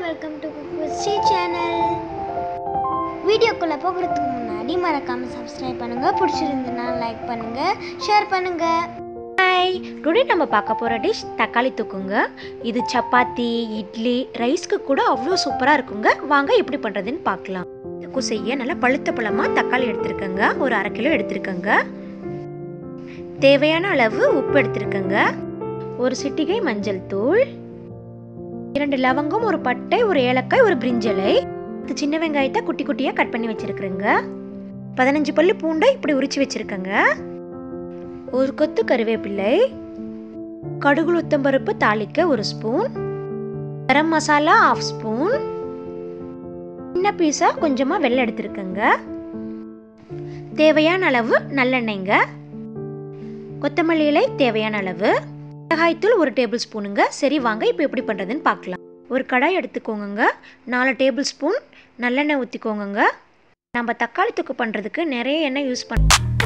welcome to குஸ்டி channel வீடியோக்குள்ளே போகிறதுக்கு முன்னாடி மறக்காமல் சப்ஸ்கிரைப் பண்ணுங்கள் பிடிச்சிருந்துன்னா லைக் பண்ணுங்கள் ஷேர் பண்ணுங்கள் ஹாய் டுடே நம்ம பார்க்க போகிற டிஷ் தக்காளி தொக்குங்க இது சப்பாத்தி இட்லி ரைஸ்க்கு கூட அவ்வளோ சூப்பராக இருக்குங்க வாங்க எப்படி பண்ணுறதுன்னு பார்க்கலாம் தொக்கு செய்ய நல்லா பழுத்த பழமாக தக்காளி எடுத்திருக்கேங்க ஒரு அரை கிலோ எடுத்திருக்கேங்க தேவையான அளவு உப்பு எடுத்திருக்கேங்க ஒரு சிட்டிகை மஞ்சள் தூள் இரண்டு லவங்கம் ஒரு பட்டை ஒரு ஏலக்காய் ஒரு பிரிஞ்சலை இது சின்ன வெங்காயத்தை குட்டி குட்டியாக கட் பண்ணி வச்சிருக்கிறேங்க பதினஞ்சு பல்லு பூண்டை இப்படி உரிச்சு வச்சிருக்கேங்க ஒரு கொத்து கருவேப்பிள்ளை கடுகு உத்தம்பருப்பு தாளிக்க ஒரு spoon garam masala half spoon சின்ன பீஸா கொஞ்சமா வெள்ளம் எடுத்திருக்கேங்க தேவையான அளவு நல்லெண்ணெய்ங்க கொத்தமல்லி இலை தேவையான அளவு மிளகாய்த்தூள் ஒரு டேபிள் ஸ்பூனுங்க சரி வாங்க இப்போ எப்படி பண்ணுறதுன்னு பார்க்கலாம் ஒரு கடாய் எடுத்துக்கோங்க நாலு டேபிள் ஸ்பூன் நல்லெண்ணெய் ஊற்றிக்கோங்க நம்ம தக்காளி தொக்கு பண்ணுறதுக்கு நிறைய எண்ணெய் யூஸ் பண்ண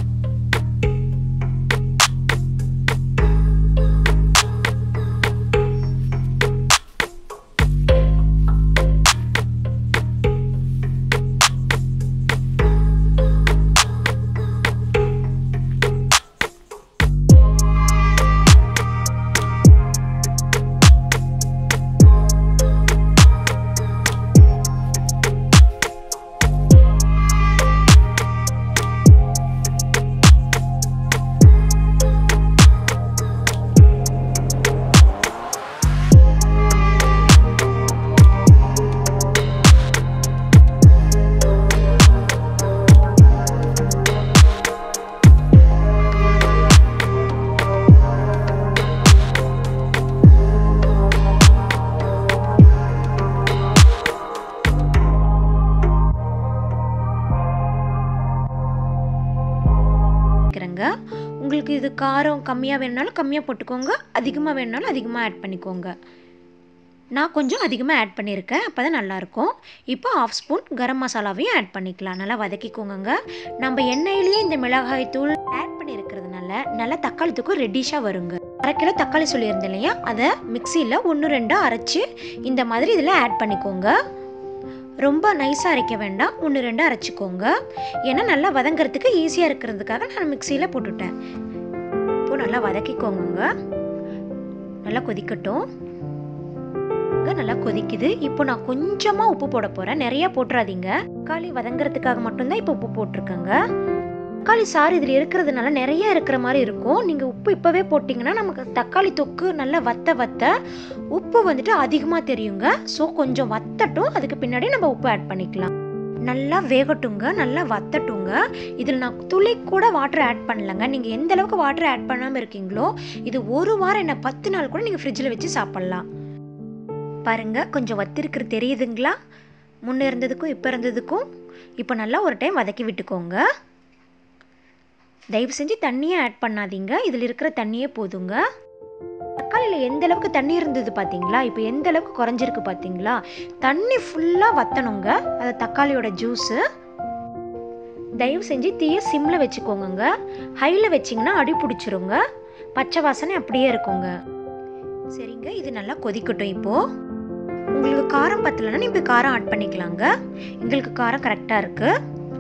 வைக்கிறேங்க உங்களுக்கு இது காரம் கம்மியாக வேணுனாலும் கம்மியாக போட்டுக்கோங்க அதிகமாக வேணுனாலும் அதிகமாக ஆட் பண்ணிக்கோங்க நான் கொஞ்சம் அதிகமாக ஆட் பண்ணியிருக்கேன் அப்போ தான் நல்லாயிருக்கும் இப்போ ஆஃப் ஸ்பூன் கரம் மசாலாவையும் ஆட் பண்ணிக்கலாம் நல்லா வதக்கிக்கோங்க நம்ம எண்ணெயிலேயே இந்த மிளகாய் தூள் ஆட் பண்ணியிருக்கிறதுனால நல்லா தக்காளி தூக்கம் ரெட்டிஷாக வருங்க அரை கிலோ தக்காளி சொல்லியிருந்தேன் இல்லையா அதை மிக்சியில் ஒன்று ரெண்டாக அரைச்சி இந்த மாதிரி இதில் ஆட் பண்ணிக்கோங்க ரொம்ப நைஸாக அரைக்க வேண்டாம் ஒன்று ரெண்டு அரைச்சிக்கோங்க ஏன்னா நல்லா வதங்கிறதுக்கு ஈஸியாக இருக்கிறதுக்காக நான் மிக்சியில் போட்டுட்டேன் இப்போ நல்லா வதக்கிக்கோங்க நல்லா கொதிக்கட்டும் இங்க நல்லா கொதிக்குது இப்போ நான் கொஞ்சமாக உப்பு போட போகிறேன் நிறைய போட்டுறாதீங்க தக்காளி வதங்கிறதுக்காக மட்டும்தான் இப்போ உப்பு போட்டிருக்கேங்க தக்காளி சாறு இதில் இருக்கிறதுனால நிறைய இருக்கிற மாதிரி இருக்கும் நீங்கள் உப்பு இப்போவே போட்டிங்கன்னா நமக்கு தக்காளி தொக்கு நல்லா வத்த வத்த உப்பு வந்துட்டு அதிகமாக தெரியுங்க ஸோ கொஞ்சம் வத்தட்டும் அதுக்கு பின்னாடி நம்ம உப்பு ஆட் பண்ணிக்கலாம் நல்லா வேகட்டுங்க நல்லா வத்தட்டுங்க இதில் நான் துளி கூட வாட்டர் ஆட் பண்ணலங்க நீங்கள் எந்த அளவுக்கு வாட்டர் ஆட் பண்ணாமல் இருக்கீங்களோ இது ஒரு வாரம் என்ன பத்து நாள் கூட நீங்கள் ஃப்ரிட்ஜில் வச்சு சாப்பிட்லாம் பாருங்க கொஞ்சம் வத்திருக்கிற தெரியுதுங்களா முன்ன இருந்ததுக்கும் இப்போ இருந்ததுக்கும் இப்போ நல்லா ஒரு டைம் வதக்கி விட்டுக்கோங்க தயவு செஞ்சு தண்ணியே ஆட் பண்ணாதீங்க இதில் இருக்கிற தண்ணியே போதுங்க தக்காளியில் எந்த அளவுக்கு தண்ணி இருந்தது பார்த்தீங்களா இப்போ எந்த அளவுக்கு குறைஞ்சிருக்கு பார்த்தீங்களா தண்ணி ஃபுல்லாக வத்தணுங்க அது தக்காளியோட ஜூஸு தயவு செஞ்சு தீய சிம்மில் வச்சுக்கோங்க ஹையில் வச்சிங்கன்னா அடி பிடிச்சிருங்க பச்சை வாசனை அப்படியே இருக்குங்க சரிங்க இது நல்லா கொதிக்கட்டும் இப்போது உங்களுக்கு காரம் பத்தலைன்னா நீங்கள் காரம் ஆட் பண்ணிக்கலாங்க எங்களுக்கு காரம் கரெக்டாக இருக்குது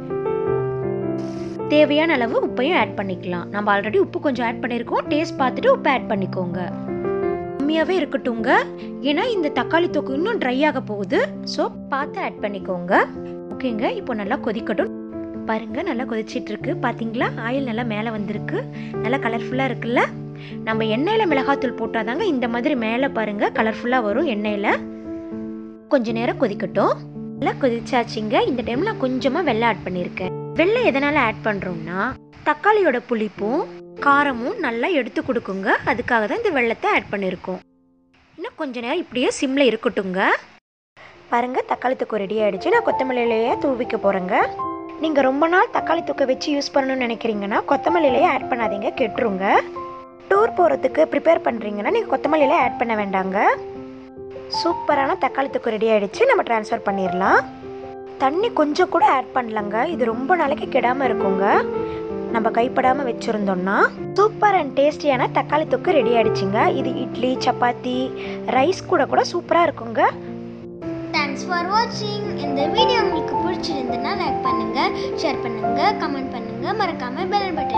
தேவையான அளவு உப்பையும் ஆட் பண்ணிக்கலாம் நம்ம ஆல்ரெடி உப்பு கொஞ்சம் ஆட் பண்ணியிருக்கோம் டேஸ்ட் பார்த்துட்டு உப்பு ஆட் பண்ணிக்கோங்க கம்மியாகவே இருக்கட்டும்ங்க ஏன்னா இந்த தக்காளி தொக்கு இன்னும் ட்ரை ஆக போகுது ஸோ பார்த்து ஆட் பண்ணிக்கோங்க ஓகேங்க இப்போ நல்லா கொதிக்கட்டும் பாருங்க நல்லா கொதிச்சிட்டு இருக்கு பார்த்தீங்களா ஆயில் நல்லா மேலே வந்திருக்கு நல்லா கலர்ஃபுல்லாக இருக்குல்ல நம்ம எண்ணெயில் மிளகாத்தூள் போட்டாதாங்க இந்த மாதிரி மேலே பாருங்க கலர்ஃபுல்லாக வரும் எண்ணெயில் கொஞ்ச நேரம் கொதிக்கட்டும் நல்லா கொதிச்சாச்சுங்க இந்த டைம் நான் கொஞ்சமாக வெள்ளம் ஆட் பண்ணியிருக்கேன் வெள்ளம் எதனால் ஆட் பண்ணுறோம்னா தக்காளியோட புளிப்பும் காரமும் நல்லா எடுத்து கொடுக்குங்க அதுக்காக தான் இந்த வெள்ளத்தை ஆட் பண்ணியிருக்கோம் இன்னும் கொஞ்ச நேரம் இப்படியே சிம்மில் இருக்கட்டுங்க பாருங்க தக்காளி தொக்கு ரெடி ஆயிடுச்சு நான் கொத்தமல்லியிலேயே தூவிக்க போகிறேங்க நீங்கள் ரொம்ப நாள் தக்காளி தொக்கை வச்சு யூஸ் பண்ணணும்னு நினைக்கிறீங்கன்னா கொத்தமல்லியிலேயே ஆட் பண்ணாதீங்க கெட்டுருங்க டூர் போகிறதுக்கு ப்ரிப்பேர் பண்ணுறீங்கன்னா நீங்கள் கொத்தமல்லியிலே ஆட் பண்ண வேண்டாங்க சூப்பரான தக்காளி தொக்கு ரெடி ஆயிடுச்சு நம்ம ட்ரான்ஸ்ஃபர் பண்ணிடலாம் தண்ணி கொஞ்சம் கூட ஆட் பண்ணலங்க இது ரொம்ப நாளைக்கு கெடாமல் இருக்குங்க நம்ம கைப்படாமல் வச்சுருந்தோம்னா சூப்பர் அண்ட் டேஸ்டியான தக்காளி தொக்கு ரெடி ஆயிடுச்சுங்க இது இட்லி சப்பாத்தி ரைஸ் கூட கூட சூப்பராக இருக்குங்க தேங்க்ஸ் ஃபார் வாட்சிங் இந்த வீடியோ உங்களுக்கு பிடிச்சிருந்துன்னா லைக் பண்ணுங்க ஷேர் பண்ணுங்க கமெண்ட் பண்ணுங்க மறக்காம பெல் பட்டன்